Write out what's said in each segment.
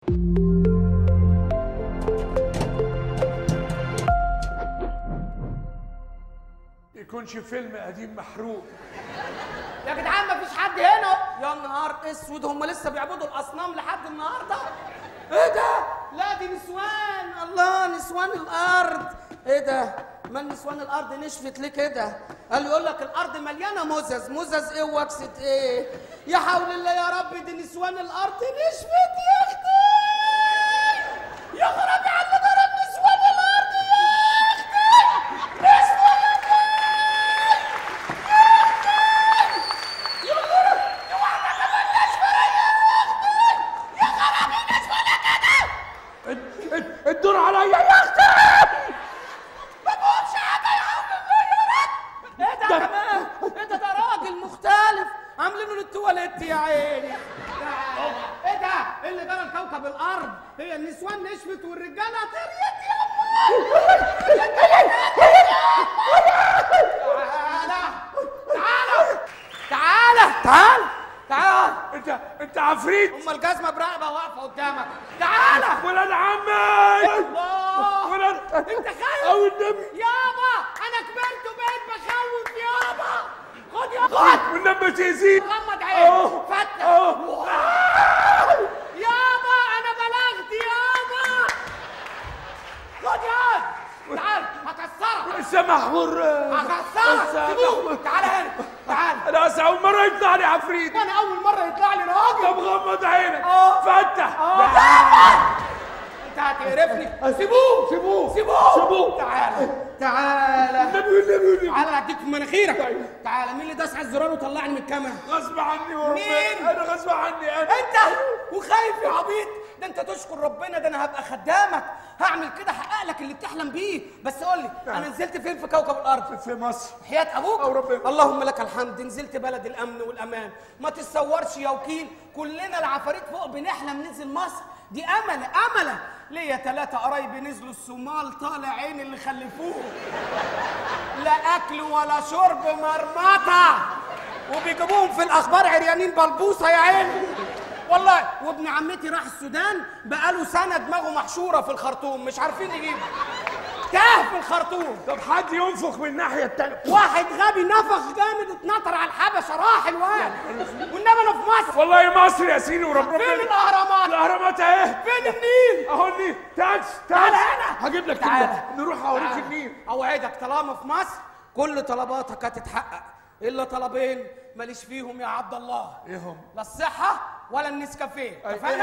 يكونش فيلم قديم محروق يا جدعان مفيش حد هنا يا نهار اسود هم لسه بيعبدوا الاصنام لحد النهارده ايه ده لا دي نسوان الله نسوان الارض ايه ده ما نسوان الارض نشفت ليه كده قال يقول لك الارض مليانه مزز مزز ايه وكسه ايه يا حول الله يا رب دي نسوان الارض نشفت يا اختي يا خرابي على اللي ضرب نسوان الارض يا اختي نسوان الدور عليا يا اختي ايه ده كمان ايه ده ده راجل مختلف عاملينه للتواليت يا عيني تعالى. ايه ده إيه اللي جرى لكوكب الارض هي النسوان نشفت والرجاله طريت يا تعالى تعالى تعالى تعالى انت انت عفريت ام الجزمه برقبه واقفه قدامك تعالى ولاد عمي الله ولاد انت خايف او النبي يابا انا كبرت وبقيت بخوف يابا خد يا خد والنبي تأذيني غمض أهو. عينك فتح أهو. يابا انا بلغت يابا خد يا تعال هكسرك سمح حر هكسرك سيبوه تعال هنا تعال انا أصل اول مره يطلع لي عفريت انا اول مره يطلع لي راجل طب غمض عينك آه. فتح انت هتقرفني سيبوه سيبوه سيبوه سيبوه تعال تعال النبي والنبي والنبي تعال اديك في مناخيرك تعال مين اللي داس على الزرار وطلعني من الكاميرا غصب عني وربنا مين؟ انا غصب عني انا انت وخايف يا عبيط ده انت تشكر ربنا ده انا هبقى خدامك هعمل كده احقق لك اللي بتحلم بيه بس قول لي انا نزلت فين في كوكب الارض في مصر حياة ابوك أو ربنا. اللهم لك الحمد نزلت بلد الامن والامان ما تتصورش يا وكيل كلنا العفاريت فوق بنحلم ننزل مصر دي امل امله ليا ثلاثة قرايبي نزلوا الصومال طالع عين اللي خلفوه لا اكل ولا شرب مرمطة وبيجيبوهم في الاخبار عريانين بلبوصة يا عيني والله وابن عمتي راح السودان بقاله سنة دماغه محشورة في الخرطوم مش عارفين يجيبه تاه في الخرطوم طب حد ينفخ من الناحيه التانيه واحد غبي نفخ جامد اتنطر على الحبشه راح الواد والنبي انا في مصر والله مصر يا سيدي وربنا فين الاهرامات الاهرامات اهي فين النيل اهو النيل تعال تعال تعال هنا. هجيب لك تعال. كلمة. نروح اوريك تعال. النيل اوعدك طالما في مصر كل طلباتك هتتحقق الا طلبين ماليش فيهم يا عبد الله ايه هم؟ لا الصحه ولا النسكافيه أي- اتفقنا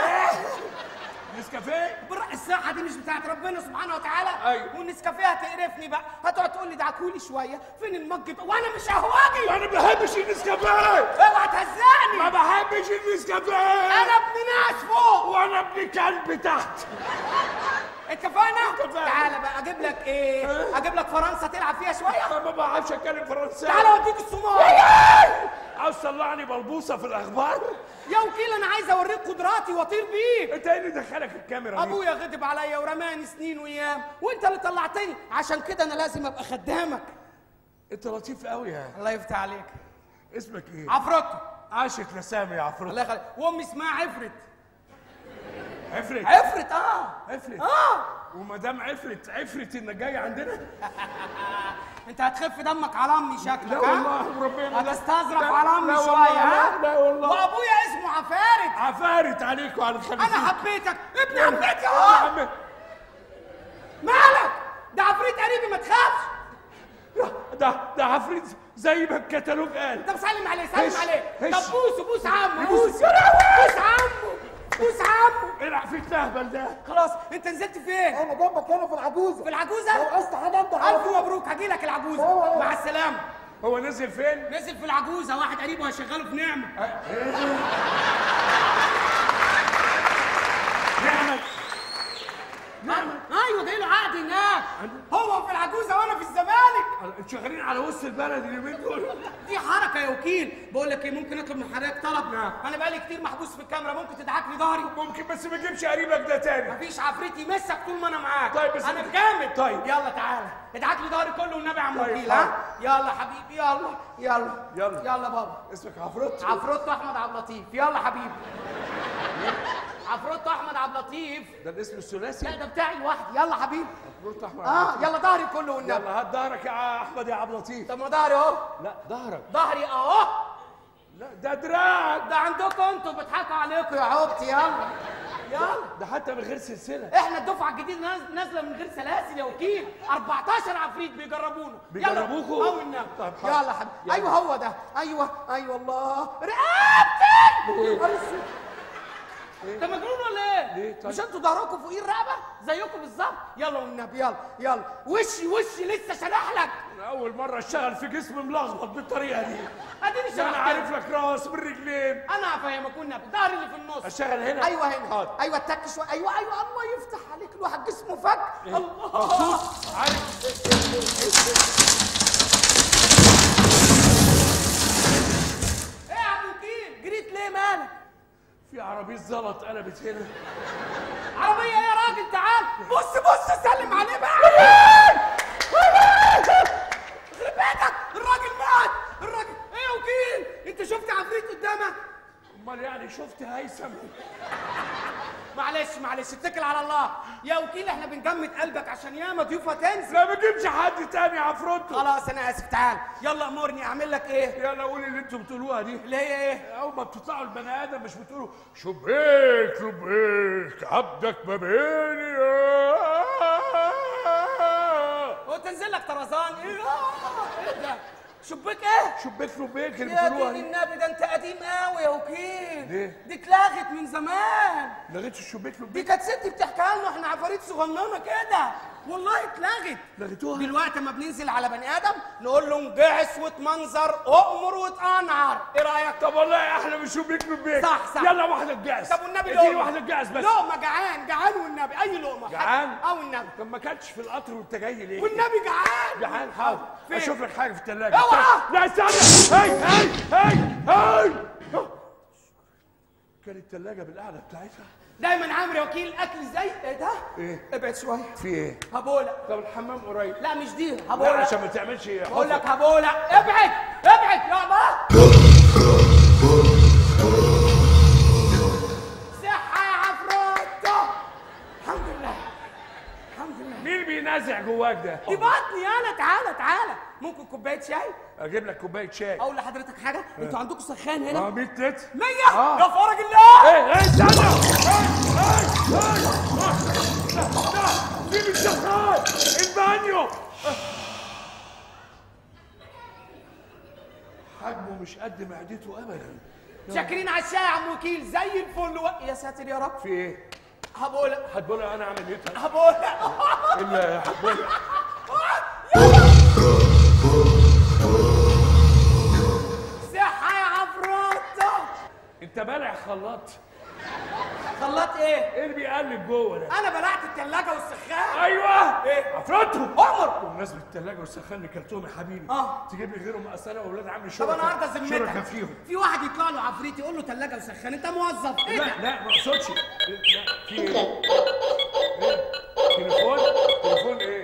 نسكافيه بالرق الصحه دي مش بتاعت ربنا سبحانه وتعالى أيوة. والنسكافيه هتقرفني بقى هتقعد تقول لي دعكولي شويه فين المج بقى؟ وانا مش اهواجي انا ما بحبش النسكافيه اوعى تهزقني ما بحبش النسكافيه انا ابن ناس فوق وانا ابن كلب تحت اتفقنا؟ اتفقنا. تعالى بقى اجيب لك ايه؟ اجيب لك فرنسا تلعب فيها شويه؟ انا ما بعرفش اتكلم فرنساوي تعالى اوديك الصومال عاوز تطلعني بلبوسه في الاخبار يا وكيل انا عايز اوريك قدراتي واطير بيك انت ايه اللي دخلك الكاميرا دي ابويا غضب عليا ورماني سنين وايام وانت اللي طلعتني عشان كده انا لازم ابقى خدامك انت لطيف قوي يا الله يفتح عليك اسمك ايه عفروتو عاشق لسامي يا عفروت الله يخليك وامي اسمها عفرت عفرت عفرت اه عفرت اه وما دام عفرت عفرت انك جاي عندنا انت هتخف دمك على امي شكلك لا ها؟ والله وربنا لا. هتستظرف لا، على امي لا شويه والله، ها؟ لا والله. وابويا اسمه عفارت عفارت عليك وعلى الخليفه انا حبيتك ابن عمتي اهو عم مالك ده عفريت قريبي ما تخافش ده ده عفريت زي ما الكتالوج قال طب سلم عليه سلم هش، عليه هش. طب بوسه بوس عمه بوس. بوس بوس عمه بوس عمه ايه العفريت الاهبل ده خلاص انت نزلت فين انا جنبك هنا في العجوزه في العجوزه لو عايز هنبدا على الف طول. مبروك هجي لك العجوزه أوه. مع السلامه هو نزل فين نزل في العجوزه واحد قريبه هيشغله في نعمه نعمل ايوه جاي له عقد هناك هو في العجوزه وانا في الزمالك انتوا شغالين على وسط البلد اليومين دول دي حركه يا وكيل بقول لك ايه ممكن اطلب من حضرتك طلب نعم. انا بقالي كتير محبوس في الكاميرا ممكن تدعك لي ظهري ممكن بس ما تجيبش قريبك ده تاني مفيش عفريت يمسك طول ما انا معاك طيب بس انا انت- جامد طيب. يلا تعالى ادعك لي ظهري كله والنبي يا عم طيب، وكيل ها يلا حبيبي يلا يلا يلا. يلا بابا اسمك عفروت عفروت احمد عبد اللطيف يلا حبيبي عفروتو احمد عبد اللطيف ده الاسم الثلاثي لا ده بتاعي لوحدي يلا حبيبي عفروت احمد اه يلا ظهري كله والنبي يلا هات ظهرك يا احمد يا عبد اللطيف طب ما ظهري اهو لا ظهرك ظهري اهو لا ده دراعك ده عندكم انتوا بيضحكوا عليكم يا عبتي يلا يلا ده حتى من غير سلسله احنا الدفعه الجديده ناز- نازله من غير سلاسل يا وكيل 14 عفريت بيجربونا بيجربوكوا؟ او النبي طيب حاضر. يلا حبيبي يلا. ايوه هو ده ايوه ايوه الله رقبتي أرسل. انت مجنون ولا ايه؟ ليه طيب؟ مش انتوا ظهركم فوقيه الرقبه زيكم بالظبط يلا والنبي يلا يلا وشي وشي لسه شارح لك أنا اول مره اشتغل في جسم ملخبط بالطريقه دي اديني ده شرحت انا عارف لك راس من رجلين انا هفهمك والنبي ظهري اللي في النص اشتغل هنا ايوه هنا حاضر. ايوه اتك شويه ايوه ايوه الله يفتح عليك الواحد جسمه فك الله مبسوط عارف ايه يا ابو وكيل جريت ليه مالك في عربيه زلط قلبت هنا عربيه ايه يا راجل تعال بص بص سلم عليه بقى يخرب بيتك الراجل مات الراجل ايه يا وكيل انت شفت عفريت قدامك امال يعني شفت هيثم معلش معلش اتكل على الله يا وكيل احنا بنجمد قلبك عشان ياما ضيوف هتنزل لا ما تجيبش حد تاني يا عفروتو خلاص انا اسف تعال يلا امرني اعمل لك ايه يلا قولي اللي انتوا بتقولوها دي اللي هي ايه اول ما بتطلعوا البني ادم مش بتقولوا شبيك شبيك عبدك ما بيني هو تنزل لك طرزان ايه آه، ايه ده شبيك ايه شبيك شبيك اللي يا بتقولوها دين دي النبي ده انت قديم قوي يا وكيل ليه؟ دي اتلغت من زمان لغيت الشبيك دي شبيك كانت ست بتحكيها لنا احنا عفاريت صغننه كده والله اتلغت لغيتوها دلوقتي اما بننزل على بني ادم نقول له انجعس واتمنظر اؤمر واتقنعر ايه رايك طب والله احلى من شبيك شبيك صح، صح. يلا واحده تجهز طب والنبي اديني لقمه واحده تجهز بس لقمه جعان جعان والنبي اي لقمه جعان؟ اه والنبي طب ما كانتش في القطر وانت جاي ليه والنبي جعان جعان حاضر فين؟ اشوف لك حاجه في الثلاجه اوعى! لا استنى هاي هاي هاي هاي كانت الثلاجه بالقعده بتاعتها دايما عامر يا وكيل الاكل ازاي ايه ده ايه ابعد شويه في ايه هبوله طب الحمام قريب لا مش دي لا هبوله عشان ما تعملش بقول لك حفر. هبوله ابعد ابعد يا الله صحه يا عفروتو الحمد لله الحمد لله مين بينازع جواك ده دي بطني انا تعالى تعالى ممكن كوبايه شاي اجيب لك كوبايه شاي اقول لحضرتك حاجه انتوا عندكم سخان اه هنا 100 لتر 100 آه. يا فرج الله ايه ايه استنى ايه ايه ايه لا لا سيب الشخصان البانيو حجمه مش قد معدته ابدا شاكرين على الشاي يا عم وكيل زي الفل و... يا ساتر يا رب في ايه هبوله هتقول انا اعمل ايه طيب؟ هبوله الا هتقول صحه يا عفروتو انت بلع خلاط خلاط ايه ايه اللي بيقلب جوه ده انا بلعت الثلاجه والسخان ايوه إيه؟ عفرته أمر. بمناسبة الثلاجة والسخان اللي كلتهم يا حبيبي آه. تجيب لي غيرهم اصل انا واولاد عمي طب شركاء انا عارضه شركاء ذمتك فيهم في واحد يطلع له عفريت يقول له ثلاجه وسخان انت موظف ايه لا ده لا ما اقصدش لا في ايه؟ ايه؟ تليفون تليفون ايه؟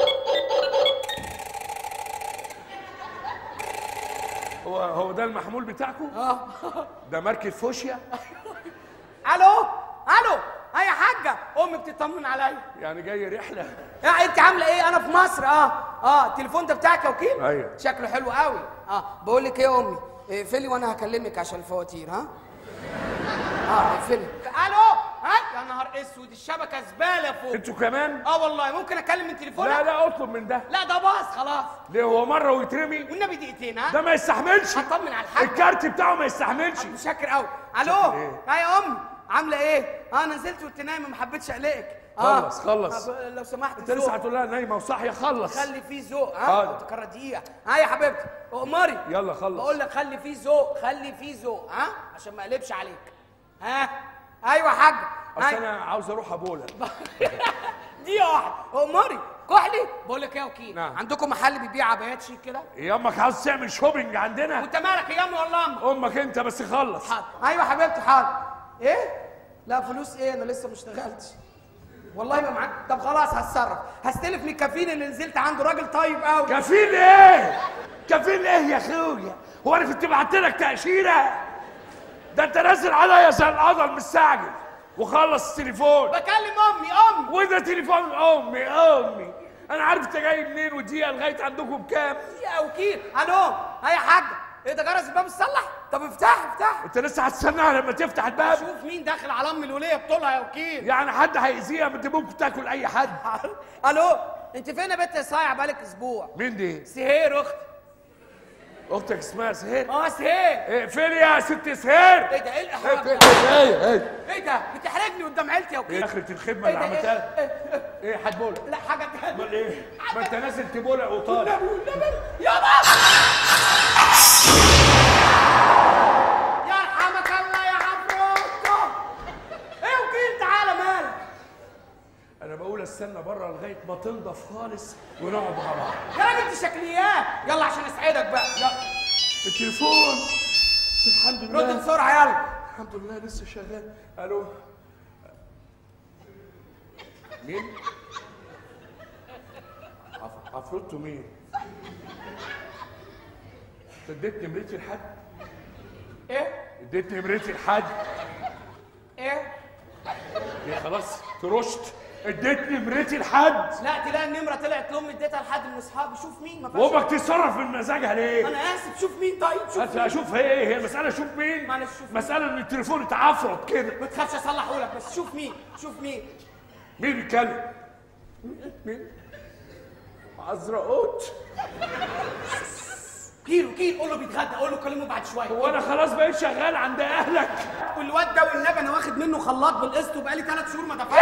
هو هو ده المحمول بتاعكم؟ اه ده ماركة فوشيا؟ الو الو اي حاجه امي بتطمن عليا يعني جاي رحلة يا انت عامله ايه انا في مصر اه اه التليفون ده بتاعك يا وكيل أيوة. شكله حلو قوي اه بقول لك ايه يا امي اقفلي وانا هكلمك عشان الفواتير ها اه اقفلي الو ها يا نهار اسود الشبكه زباله فوق انتوا كمان؟ اه والله ممكن اكلم من تليفونك لا لا اطلب من ده لا ده باظ خلاص ليه هو مرة ويترمي؟ والنبي دقيقتين ها ده ما يستحملش هطمن على الحاج الكارت بتاعه ما يستحملش متشكر قوي الو شكر إيه؟ ها يا امي عامله ايه اه انا نزلت وانت نايمه ما حبيتش اقلقك خلص، خلص. طب لو سمحت انت لسه ذوق. هتقول لها نايمة وصاحية خلص خلي فيه ذوق ها حاضر. أو تكرر دقيقه ها يا حبيبتي امري يلا خلص. بقول لك خلي فيه ذوق خلي فيه ذوق ها عشان ما اقلبش عليك ها ايوه يا حاج اصل هاي. انا عاوز اروح ابولا دي واحده امري كحلي بقول لك ايه يا وكيل نعم. عندكم محل بيبيع عبايات شيك كده يا امك عاوز تعمل شوبينج عندنا وانت مالك يا امي والله امي امك انت بس خلص حاضر ايوه حبيبتي حاضر ايه لا فلوس ايه انا لسه ما اشتغلتش والله ما معاك طب خلاص هتصرف هستلف من الكفيل اللي نزلت عنده راجل طيب قوي كفيل ايه كفيل ايه يا اخويا هو انا كنت بعت لك تاشيره ده انت نازل عليا زي القدر مستعجل وخلص التليفون بكلم امي امي وده تليفون امي امي انا عارف انت جاي منين والدقيقه لغايه عندكم بكام يا وكيل الو ها يا حاجه ايه ده جرس الباب اتصلح طب افتح افتح انت لسه هتستنى لما تفتح الباب شوف مين داخل على ام الوليه بطولها يا وكيل يعني حد هيأذيها ما انت ممكن تاكل اي حد الو انت فين يا بنت يا صايع بقالك اسبوع مين دي سهير اختي اختك اسمها سهير اه سهير ايه فين يا ست سهير ايه ده ايه ايه الاحراج ايه ده ايه ايه ايه ده بتحرجني قدام عيلتي يا ايه وكيل اخرة الخدمة اللي إيه ده؟ عملتها إيه؟ إيه؟ ايه هتبولع لا حاجه تانية امال ايه ما انت نازل تبولع وطالع يابا يرحمك الله يا عفروتو ايه يا وكيل تعالى مالك انا بقول استنى بره لغايه ما تنضف خالص ونقعد مع بعض يا راجل دي شكليات يلا عشان اسعدك بقى يلا التليفون الحمد رد لله بسرعه يلا الحمد لله لسه شغال الو مين عف- عفروتو مين انت اديت نمرتي لحد ايه اديت نمرتي لحد ايه يا خلاص ترشت اديت نمرتي لحد لا تلاقي النمره طلعت لامي اديتها لحد من اصحابي شوف مين ما فيهاش وامك تتصرف من مزاجها ليه انا اسف شوف مين طيب شوف أنت مين. اشوف ايه هي المساله اشوف مين معلش شوف مين. مساله ان التليفون اتعفرت كده ما تخافش اصلحه لك بس شوف مين شوف مين مين بيتكلم مين عزرقوت كيلو كيلو قول له بيتغدى قول له كلمه بعد شويه هو انا خلاص بقيت شغال عند اهلك والواد ده والنبي انا واخد منه خلاط بالقسط وبقالي ثلاث شهور ما دفعتش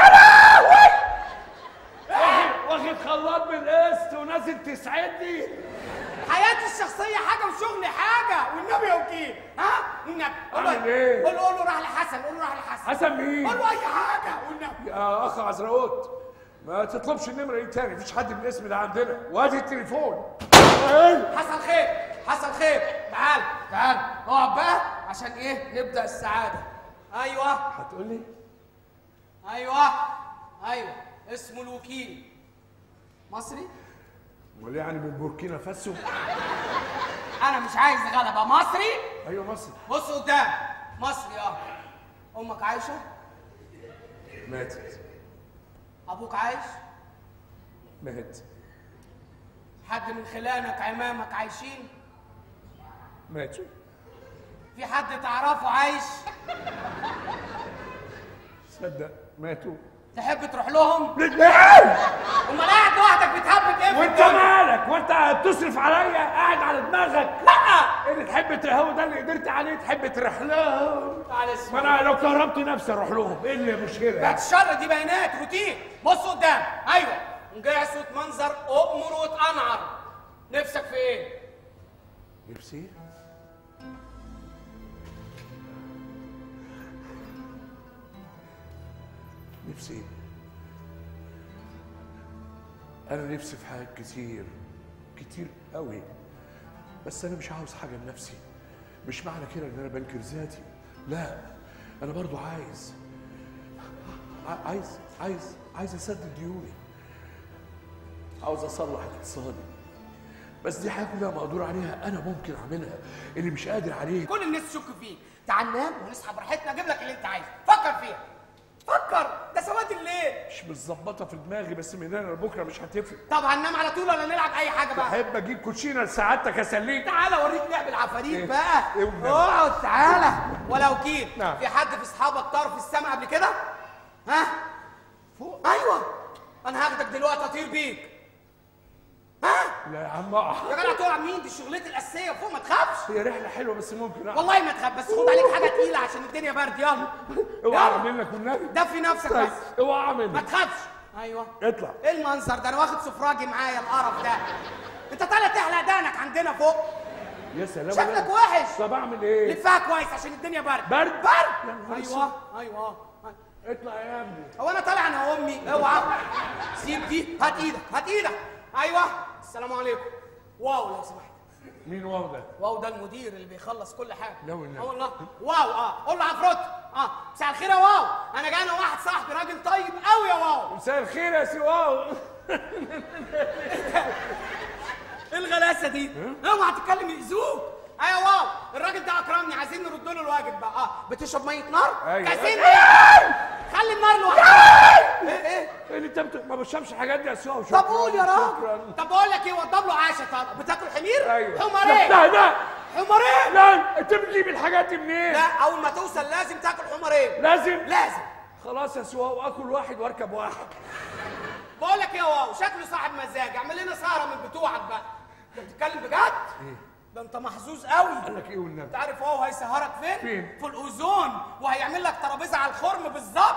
واخد واخد خلاط بالقسط ونازل تسعدني حياتي الشخصيه حاجه وشغلي حاجه والنبي يا وكيل ها والنبي قول له أعمل إيه؟ قول له قول له راح لحسن قول له راح لحسن حسن مين قول له اي حاجه والنبي يا اخ عزرقوت ما تطلبش النمره دي تاني مفيش حد بالاسم ده عندنا وادي التليفون إيه؟ حصل خير حصل خير تعال تعال اقعد بقى عشان ايه نبدا السعاده ايوه هتقول لي ايوه ايوه اسمه الوكيل مصري امال يعني من بوركينا فاسو انا مش عايز غلبه مصري ايوه مصر بص قدام مصري اه امك عايشه ماتت ابوك عايش مات حد من خلانك عمامك عايشين ماتوا في حد تعرفه عايش صدق ماتوا تحب تروح لهم لا امال قاعد لوحدك بتهبب ايه في وانت الدنيا؟ مالك وانت بتصرف عليا قاعد على دماغك لا اللي تحب ت- هو ده اللي قدرت عليه تحب تروح لهم معلش ما انا لو كرمت نفسي اروح لهم ايه اللي مشكله بعد الشر دي بيانات روتين بص قدام ايوه مجهز منظر اؤمر واتقنعر نفسك في ايه؟ نفسي نفسي انا نفسي في حاجات كتير كتير قوي بس انا مش عاوز حاجه لنفسي مش معنى كده ان انا بنكر ذاتي لا انا برضو عايز ع- عايز عايز عايز اسدد ديوني عاوز اصلح اقتصادي بس دي حاجه كلها مقدور عليها انا ممكن اعملها اللي مش قادر عليه كل الناس تشك فيك تعال ننام ونصحى براحتنا اجيب لك اللي انت عايزه فكر فيها فكر ده سواد الليل مش متظبطه في دماغي بس من هنا لبكره مش هتفرق طب هننام على طول ولا نلعب اي حاجه بقى احب اجيب كوتشينه لسعادتك اسليك تعالى اوريك لعب العفاريت إيه؟ بقى إيه والنبي؟ اقعد تعالى ولا وكيل نعم. في حد في اصحابك طار في السماء قبل كده ها فوق ايوه انا هاخدك دلوقتي اطير بيك ها لا يا عم اقع يا جدع تقع مين دي شغلتي الاساسيه فوق ما تخافش هي رحله حلوه بس ممكن اقع والله ما تخاف بس خد عليك حاجه تقيله عشان الدنيا برد يلا اوعى يلا منك والنبي دفي نفسك طيب بس اوعى ما منك تخافش ايوه اطلع ايه المنظر ده انا واخد سفراجي معايا القرف ده انت طالع تحلق دقنك عندنا فوق يا سلام شكلك لا. وحش طب اعمل ايه لفها كويس عشان الدنيا برد برد؟ برد يا نهار ايوه ايوه اطلع يا ابني هو انا طالع انا وامي اوعى سيب دي هات ايدك هات ايدك ايوه السلام عليكم واو لو سمحت مين واو ده واو ده المدير اللي بيخلص كل حاجه لا والنبي. اه والله واو اه قول له عفروت اه مساء الخير يا واو انا جاي انا واحد صاحبي راجل طيب قوي يا واو مساء الخير يا سي واو ايه الغلاسه دي اوعى تتكلم يأذوك ايوه واو الراجل ده اكرمني عايزين نرد له الواجب بقى اه بتشرب ميه نار أيوة. كاسين ميه خلي النار لوحدها ايه ايه ايه اللي انت بت... ما بشربش الحاجات دي يا سوا طب قول يا راجل شكرا طب بقول لك ايه وضب له عشا طب بتاكل حمير ايوه حمارين لا لا حمارين لا انت بتجيب الحاجات دي منين؟ لا اول ما توصل لازم تاكل حمارين لازم لازم خلاص يا سوا واكل واحد واركب واحد بقول لك ايه يا واو شكله صاحب مزاج اعمل لنا سهره من بتوعك بقى انت بتتكلم بجد ده انت محظوظ قوي قال لك ايه والنبي؟ انت عارف هو هيسهرك فين؟ فين؟ في الاوزون وهيعمل لك ترابيزه على الخرم بالظبط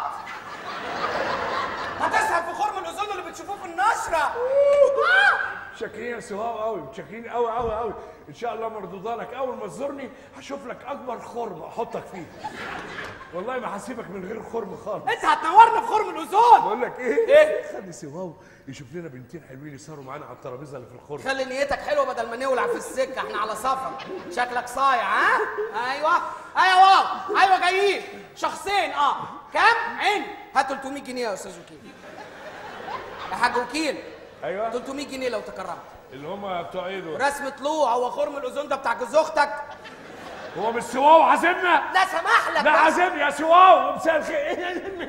هتسهر في خرم الاوزون اللي بتشوفوه في النشره شاكرين يا سواو قوي شاكرين قوي قوي قوي ان شاء الله مردوده لك اول ما تزورني هشوف لك اكبر خرم احطك فيه والله ما هسيبك من غير خرم خالص انت هتنورنا في خرم الاوزون بقول لك ايه ايه؟ خلي سواو يشوف لنا بنتين حلوين يسهروا معانا على الترابيزه اللي في الخرم خلي نيتك حلوه بدل ما نولع في السكه احنا على سفر شكلك صايع ها ايوه ايوه واو ايوه جايين شخصين اه كام عين هات 300 جنيه يا استاذ وكيل يا حاج وكيل ايوه 300 جنيه لو تكرمت اللي هم بتوع ايه دول رسم طلوع هو خرم الاوزون ده بتاع جوز اختك هو مش سواو عازمنا لا سمح لك لا بس. عازمني يا سواو مساء الخير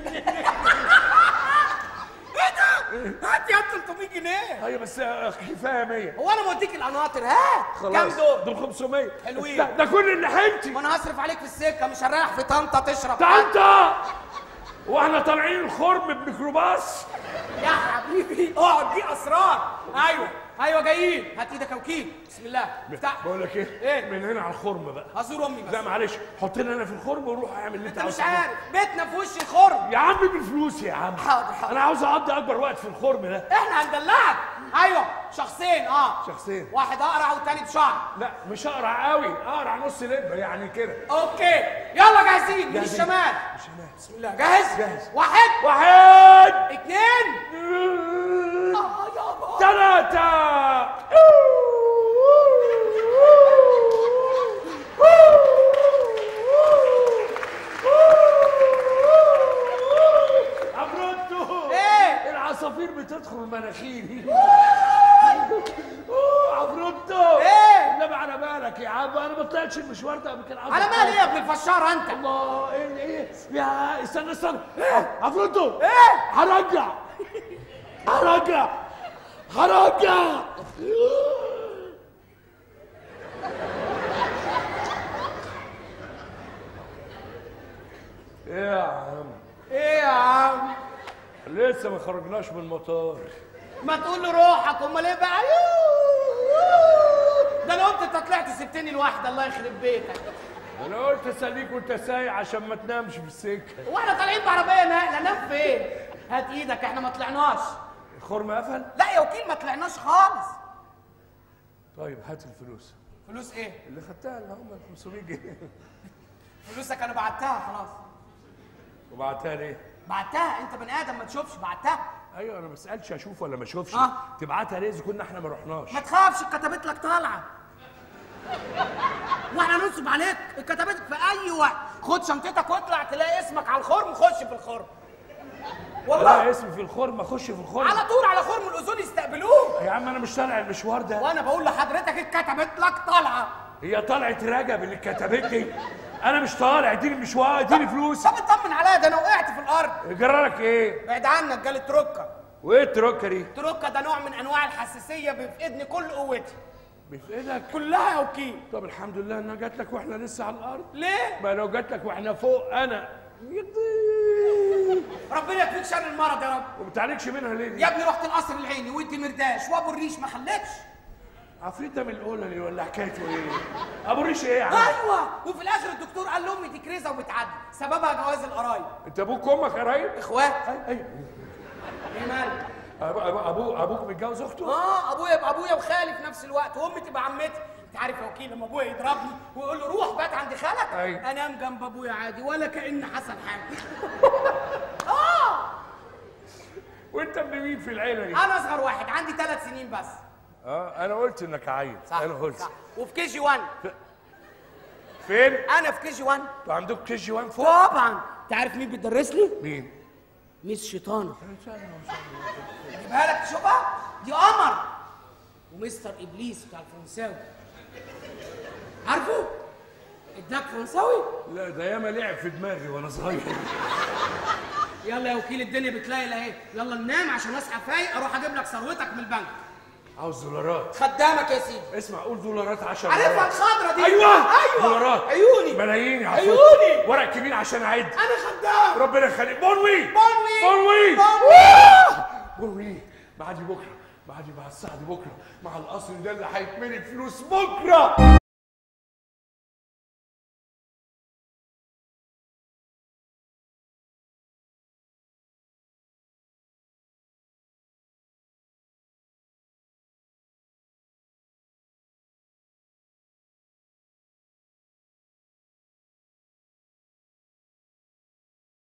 ايه ده هات يا 300 جنيه ايوه بس كفايه 100 هو انا موديك القناطر هات كام خلاص دول دول 500 حلوين. ده, ده كل اللي حيلتي ما انا هصرف عليك في السكه مش هنريح في طنطا تشرب ده انت واحنا طالعين الخرم بميكروباص يا حبيبي اقعد دي اسرار ايوه ايوه جايين هات ايدك يا وكيل بسم الله افتح بقول لك ايه إيه؟ من هنا على الخرم بقى هزور امي بس لا معلش حطني انا في الخرم وروح اعمل اللي انت انت مش عاوزه عارف بيتنا في وش الخرم يا عم بالفلوس يا عم حاضر، حاضر. انا عاوز اقضي اكبر وقت في الخرم ده احنا هندلعك ايوه شخصين اه شخصين. واحد اقرع والتاني بشعر لا مش اقرع قوي اقرع نص لبه يعني كده اوكي يلا جاهزين من جاهزين. الشمال الشمال. بسم الله جاهز جاهز. واحد واحد اتنين اه يابا ثلاثة عفروتو ايه؟ العصافير بتدخل مناخيري أوه، عفروتو ايه؟ انما على بالك يا عم انا ما طلعتش المشوار ده قبل كده على مالي ايه يا ابن الفشار انت الله ايه ايه يا استنى استنى ايه عفروتو ايه هرجع هرجع هرجع ايه يا عم ايه يا عم لسه ما خرجناش من المطار ما تقول له روحك امال ايه بقى يوه. ده انا قلت انت طلعت سبتني لوحدي الله يخرب بيتك انا قلت اساليك وانت سايق عشان ما تنامش في السكه واحنا طالعين بعربيه نقله نام فين هات ايدك احنا ما طلعناش الخرم قفل لا يا وكيل ما طلعناش خالص طيب هات الفلوس فلوس ايه اللي خدتها اللي هم 500 جنيه فلوسك انا بعتها خلاص وبعتها ليه؟ بعتها انت بني ادم ما تشوفش بعتها ايوه انا ما بسالش اشوف ولا ما اشوفش آه. تبعتها ليه اذا كنا احنا ما رحناش ما تخافش كتبت لك طالعه واحنا ننصب عليك اتكتبت في اي وقت خد شنطتك واطلع تلاقي اسمك على الخرم خش في الخرم لا والله اسمي في الخرم اخش في الخرم على طول على خرم الاذون يستقبلوك يا عم انا مش طالع المشوار ده وانا بقول لحضرتك اتكتبت لك طالعه هي طلعت رجب اللي كتبت لي انا مش طالع اديني المشوار اديني فلوس طب اطمن عليا ده انا وقعت في الارض جرالك ايه بعد عنك جالي تروكه وايه التروكه دي تروكه ده نوع من انواع الحساسيه بيفقدني كل قوتي بيفقدك كلها يا وكيل طب الحمد لله انها جات لك واحنا لسه على الارض ليه ما لو جات لك واحنا فوق انا ربنا يكفيك شر المرض يا رب وما بتعالجش منها ليه دي؟ يا ابني رحت القصر العيني وادي مرداش وابو الريش ما خلتش عفريت ده من الاولى ولا حكايته ايه ابو ريش ايه يا عم ايوه وفي الاخر الدكتور قال لامي دي كريزه وبتعدي سببها جواز القرايب انت ابوك وامك قرايب اخوات اي اي ايه مالك أبو أبو أبو ابوك متجوز اخته اه ابويا يبقى ابويا وخالي في نفس الوقت وامي تبقى عمتي انت عارف يا وكيل لما ابويا يضربني ويقول له روح بات عند خالك أيوة. انام جنب ابويا عادي ولا كان حصل حاجه وانت ابن مين في العيله دي انا اصغر واحد عندي ثلاث سنين بس اه انا قلت انك عيل صح انا قلت صح. وفي كي جي 1 فين انا في كي جي 1 انتوا عندكم كي جي 1 فوق طبعا انت عارف مين بتدرس لي مين ميس شيطانه اجيبها لك تشوفها دي قمر ومستر ابليس بتاع الفرنساوي عارفه اداك فرنساوي لا ده ياما لعب في دماغي وانا صغير يلا يا وكيل الدنيا بتلاقي اهي يلا ننام عشان اصحى فايق اروح اجيب لك ثروتك من البنك عاوز دولارات خدامك يا سيدي اسمع قول دولارات 10 عارفها دولارات. الخضرة دي ايوه ايوه دولارات عيوني ملايين يا عفوت. عيوني. ورق كبير عشان اعد انا خدام ربنا يخليك بونوي بونوي بونوي بونوي بونوي معادي بكره معادي مع السعد بكره مع القصر ده اللي هيتملي فلوس بكره